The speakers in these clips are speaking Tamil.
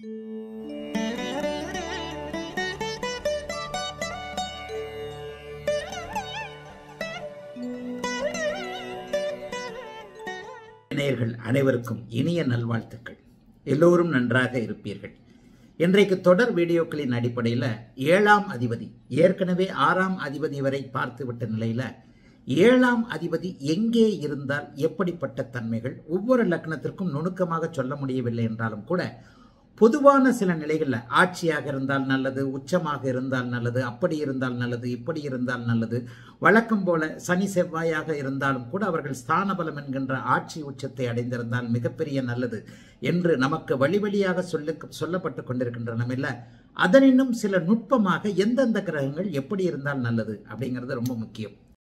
நேயர்கள் அனைவருக்கும் இனிய நல்வாழ்த்துக்கள் எல்லோரும் நன்றாக இருப்பீர்கள் இன்றைக்கு தொடர் வீடியோக்களின் அடிப்படையில் ஏழாம் அதிபதி ஏற்கனவே ஆறாம் அதிபதி வரை பார்த்துவிட்ட நிலையில ஏழாம் அதிபதி எங்கே இருந்தால் எப்படிப்பட்ட தன்மைகள் ஒவ்வொரு லக்னத்திற்கும் நுணுக்கமாக சொல்ல முடியவில்லை என்றாலும் கூட பொதுவான சில நிலைகளில் ஆட்சியாக இருந்தால் நல்லது உச்சமாக இருந்தால் நல்லது அப்படி இருந்தால் நல்லது இப்படி இருந்தால் நல்லது வழக்கம் போல சனி செவ்வாயாக இருந்தாலும் கூட அவர்கள் ஸ்தான பலம் என்கின்ற ஆட்சி உச்சத்தை அடைந்திருந்தால் மிகப்பெரிய நல்லது என்று நமக்கு வழி வழியாக சொல்ல சொல்லப்பட்டு கொண்டிருக்கின்றனமில்ல அதனினும் சில நுட்பமாக எந்தெந்த கிரகங்கள் எப்படி இருந்தால் நல்லது அப்படிங்கிறது ரொம்ப முக்கியம்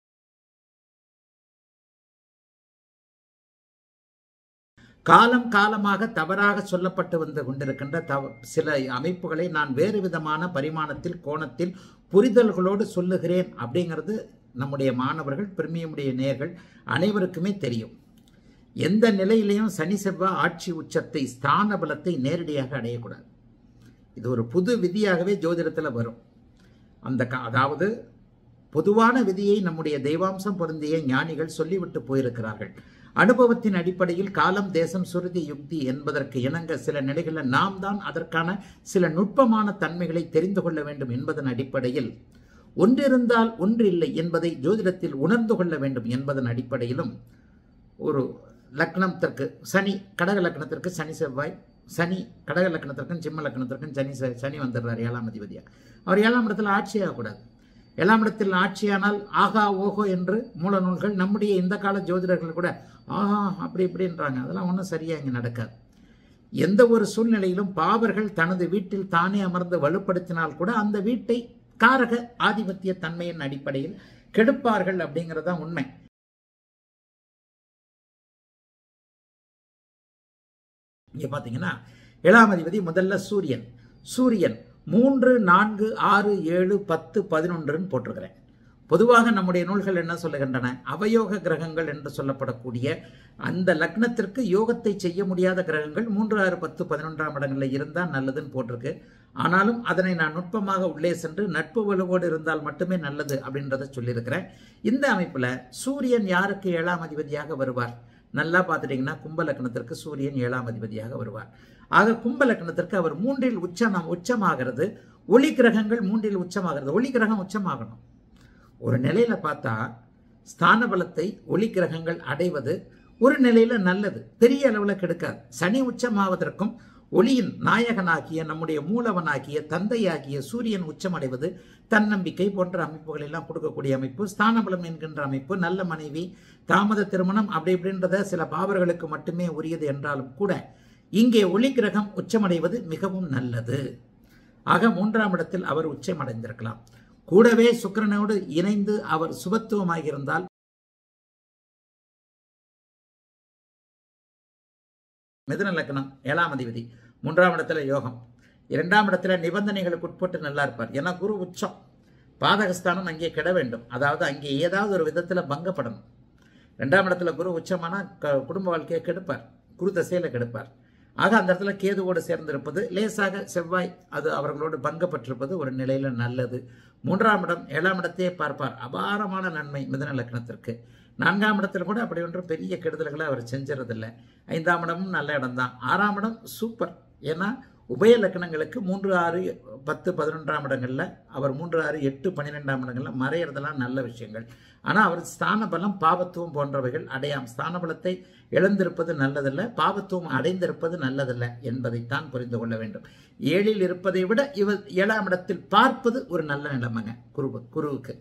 காலம் காலமாக தவறாக சொல்லப்பட்டு வந்து கொண்டிருக்கின்ற தவ சில அமைப்புகளை நான் வேறு விதமான பரிமாணத்தில் கோணத்தில் புரிதல்களோடு சொல்லுகிறேன் அப்படிங்கிறது நம்முடைய மாணவர்கள் பெருமையுடைய நேர்கள் அனைவருக்குமே தெரியும் எந்த நிலையிலையும் சனி செவ்வாய் ஆட்சி உச்சத்தை ஸ்தான பலத்தை நேரடியாக அடையக்கூடாது இது ஒரு புது விதியாகவே ஜோதிடத்தில் வரும் அந்த அதாவது பொதுவான விதியை நம்முடைய தெய்வாம்சம் பொருந்திய ஞானிகள் சொல்லிவிட்டு போயிருக்கிறார்கள் அனுபவத்தின் அடிப்படையில் காலம் தேசம் சுருதி யுக்தி என்பதற்கு இணங்க சில நிலைகளில் நாம் தான் அதற்கான சில நுட்பமான தன்மைகளை தெரிந்து கொள்ள வேண்டும் என்பதன் அடிப்படையில் ஒன்றிருந்தால் ஒன்று இல்லை என்பதை ஜோதிடத்தில் உணர்ந்து கொள்ள வேண்டும் என்பதன் அடிப்படையிலும் ஒரு லக்னத்திற்கு சனி கடக லக்னத்திற்கு சனி செவ்வாய் சனி கடக லக்னத்திற்கும் சிம்ம லக்னத்திற்கும் சனி சனி வந்துடுறார் ஏழாம் அதிபதியா அவர் ஏழாம் இடத்துல ஆட்சியாகக்கூடாது ஏழாம் இடத்தில் ஆட்சியானால் ஆகா ஓஹோ என்று மூல நூல்கள் நம்முடைய இந்த கால ஜோதிடர்கள் கூட ஆஹா அப்படி இப்படின்றாங்க அதெல்லாம் ஒன்றும் சரியாக இங்கே நடக்காது எந்த ஒரு சூழ்நிலையிலும் பாவர்கள் தனது வீட்டில் தானே அமர்ந்து வலுப்படுத்தினால் கூட அந்த வீட்டை காரக ஆதிபத்திய தன்மையின் அடிப்படையில் கெடுப்பார்கள் அப்படிங்கிறது தான் உண்மை இங்கே பார்த்தீங்கன்னா ஏழாம் அதிபதி முதல்ல சூரியன் சூரியன் மூன்று நான்கு ஆறு ஏழு பத்து பதினொன்றுன்னு போட்டிருக்கிறேன் பொதுவாக நம்முடைய நூல்கள் என்ன சொல்லுகின்றன அவயோக கிரகங்கள் என்று சொல்லப்படக்கூடிய அந்த லக்னத்திற்கு யோகத்தை செய்ய முடியாத கிரகங்கள் மூன்று ஆறு பத்து பதினொன்றாம் இடங்களில் இருந்தால் நல்லதுன்னு போட்டிருக்கு ஆனாலும் அதனை நான் நுட்பமாக உள்ளே சென்று நட்பு வலுவோடு இருந்தால் மட்டுமே நல்லது அப்படின்றத சொல்லியிருக்கிறேன் இந்த அமைப்பில் சூரியன் யாருக்கு ஏழாம் அதிபதியாக வருவார் நல்லா பார்த்துட்டிங்கன்னா கும்ப லக்னத்திற்கு சூரியன் ஏழாம் அதிபதியாக வருவார் ஆக கும்ப லக்னத்திற்கு அவர் மூன்றில் உச்சம் உச்சமாகிறது ஒளி கிரகங்கள் மூன்றில் உச்சமாகிறது ஒளி கிரகம் உச்சமாகணும் ஒரு நிலையில பார்த்தா ஸ்தான பலத்தை ஒளி கிரகங்கள் அடைவது ஒரு நிலையில நல்லது பெரிய அளவில் கெடுக்காது சனி உச்சமாவதற்கும் ஒளியின் நாயகனாகிய நம்முடைய மூலவனாகிய தந்தையாகிய சூரியன் உச்சமடைவது தன்னம்பிக்கை போன்ற அமைப்புகள் எல்லாம் கொடுக்கக்கூடிய அமைப்பு ஸ்தானபலம் என்கின்ற அமைப்பு நல்ல மனைவி தாமத திருமணம் அப்படி இப்படின்றத சில பாவர்களுக்கு மட்டுமே உரியது என்றாலும் கூட இங்கே ஒளி கிரகம் உச்சமடைவது மிகவும் நல்லது ஆக மூன்றாம் இடத்தில் அவர் உச்சமடைந்திருக்கலாம் கூடவே சுக்கரனோடு இணைந்து அவர் சுபத்துவமாக இருந்தால் மிதுன லக்னம் ஏழாம் அதிபதி மூன்றாம் இடத்துல யோகம் இரண்டாம் இடத்துல நிபந்தனைகளுக்கு உட்பட்டு நல்லா இருப்பார் ஏன்னா குரு உச்சம் பாதகஸ்தானம் அங்கே கெட வேண்டும் அதாவது அங்கே ஏதாவது ஒரு விதத்தில் பங்கப்படணும் ரெண்டாம் இடத்துல குரு உச்சமானா குடும்ப வாழ்க்கையை கெடுப்பார் குரு தசையில் கெடுப்பார் ஆக அந்த இடத்துல கேதுவோடு சேர்ந்திருப்பது லேசாக செவ்வாய் அது அவர்களோடு பங்கப்பட்டிருப்பது ஒரு நிலையில நல்லது மூன்றாம் இடம் ஏழாம் இடத்தையே பார்ப்பார் அபாரமான நன்மை மிதன லக்னத்திற்கு நான்காம் இடத்துல கூட அப்படி ஒன்றும் பெரிய கெடுதல்களை அவர் செஞ்சுறதில்லை ஐந்தாம் இடமும் நல்ல இடம் தான் ஆறாம் இடம் சூப்பர் ஏன்னா உபய லக்கணங்களுக்கு மூன்று ஆறு பத்து பதினொன்றாம் இடங்களில் அவர் மூன்று ஆறு எட்டு பன்னிரெண்டாம் இடங்களில் மறையிறதெல்லாம் நல்ல விஷயங்கள் ஆனால் அவர் ஸ்தான பலம் பாவத்துவம் போன்றவைகள் அடையாம் ஸ்தான பலத்தை இழந்திருப்பது நல்லதல்ல பாவத்துவம் அடைந்திருப்பது நல்லதல்ல என்பதைத்தான் புரிந்து கொள்ள வேண்டும் ஏழில் இருப்பதை விட இவர் ஏழாம் இடத்தில் பார்ப்பது ஒரு நல்ல நிலைமைங்க குரு குருவுக்கு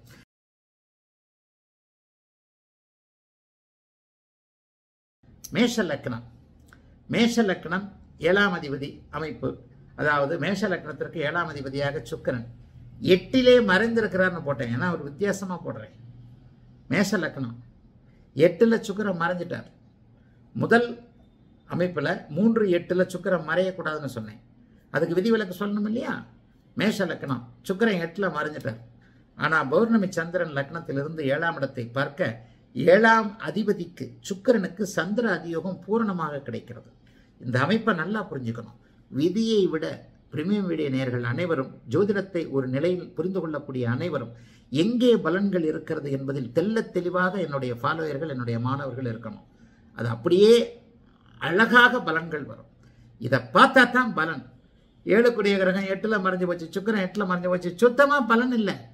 மேஷ லக்னம் மேஷ லக்னம் ஏழாம் அதிபதி அமைப்பு அதாவது மேஷ லக்னத்திற்கு ஏழாம் அதிபதியாக சுக்கரன் எட்டிலே மறைந்திருக்கிறார்னு போட்டேன் ஏன்னா ஒரு வித்தியாசமாக போடுறேன் மேஷ லக்னம் எட்டில் சுக்கரன் மறைஞ்சிட்டார் முதல் அமைப்பில் மூன்று எட்டில் சுக்கரன் மறையக்கூடாதுன்னு சொன்னேன் அதுக்கு விதிவிலக்கு சொல்லணும் இல்லையா மேஷ லக்னம் சுக்கரன் எட்டில் மறைஞ்சிட்டார் ஆனால் பௌர்ணமி சந்திரன் லக்னத்திலிருந்து ஏழாம் இடத்தை பார்க்க ஏழாம் அதிபதிக்கு சுக்கரனுக்கு சந்திர அதியோகம் பூரணமாக கிடைக்கிறது இந்த அமைப்பை நல்லா புரிஞ்சுக்கணும் விதியை விட பிரீமியம் வீடியோ நேயர்கள் அனைவரும் ஜோதிடத்தை ஒரு நிலையில் புரிந்து கொள்ளக்கூடிய அனைவரும் எங்கே பலன்கள் இருக்கிறது என்பதில் தெள்ளத் தெளிவாக என்னுடைய ஃபாலோயர்கள் என்னுடைய மாணவர்கள் இருக்கணும் அது அப்படியே அழகாக பலன்கள் வரும் இதை பார்த்தா தான் பலன் ஏழு குடிய கிரகம் எட்டில் மறைஞ்சு போச்சு சுக்கரன் எட்டில் மறைஞ்சு போச்சு சுத்தமாக பலன் இல்லை